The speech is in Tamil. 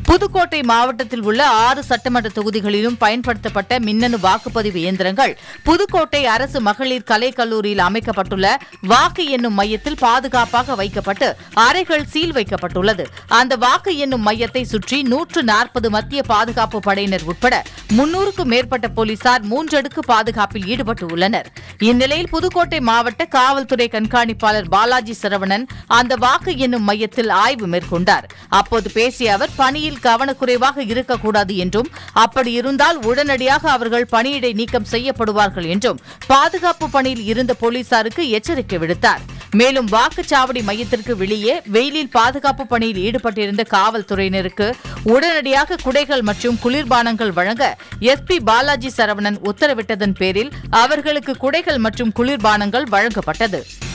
புதுக்கோட்டை மாவட்டத்தில் உள்ள ஆறு சட்டமன்ற தொகுதிகளிலும் பயன்படுத்தப்பட்ட மின்னணு வாக்குப்பதிவு இயந்திரங்கள் புதுக்கோட்டை அரசு மகளிர் கலைக்கல்லூரியில் அமைக்கப்பட்டுள்ள வாக்கு எண்ணும் மையத்தில் பாதுகாப்பாக வைக்கப்பட்டு அறைகள் சீல் வைக்கப்பட்டுள்ளது அந்த வாக்கு எண்ணும் மையத்தை சுற்றி நூற்று நாற்பது மத்திய பாதுகாப்பு படையினர் உட்பட முன்னூறுக்கும் மேற்பட்ட போலீசார் மூன்றடுக்கு பாதுகாப்பில் ஈடுபட்டு உள்ளனர் இந்நிலையில் புதுக்கோட்டை மாவட்ட காவல்துறை கண்காணிப்பாளர் பாலாஜி சரவணன் அந்த வாக்கு எண்ணும் மையத்தில் ஆய்வு மேற்கொண்டார் அப்போது பேசிய அவர் பணியில் கவனக்குறைவாக இருக்கக்கூடாது என்றும் அப்படி இருந்தால் உடனடியாக அவர்கள் பணியிடை நீக்கம் செய்யப்படுவார்கள் என்றும் பாதுகாப்பு பணியில் இருந்த போலீசாருக்கு எச்சரிக்கை விடுத்தார் மேலும் வாக்குச்சாவடி மையத்திற்கு வெளியே வெயிலில் பாதுகாப்பு பணியில் ஈடுபட்டிருந்த காவல்துறையினருக்கு உடனடியாக குடைகள் மற்றும் குளிர்பானங்கள் வழங்க எஸ்பி பாலாஜி சரவணன் உத்தரவிட்டதன் பேரில் அவர்களுக்கு குடைகள் மற்றும் குளிர்பானங்கள் வழங்கப்பட்டது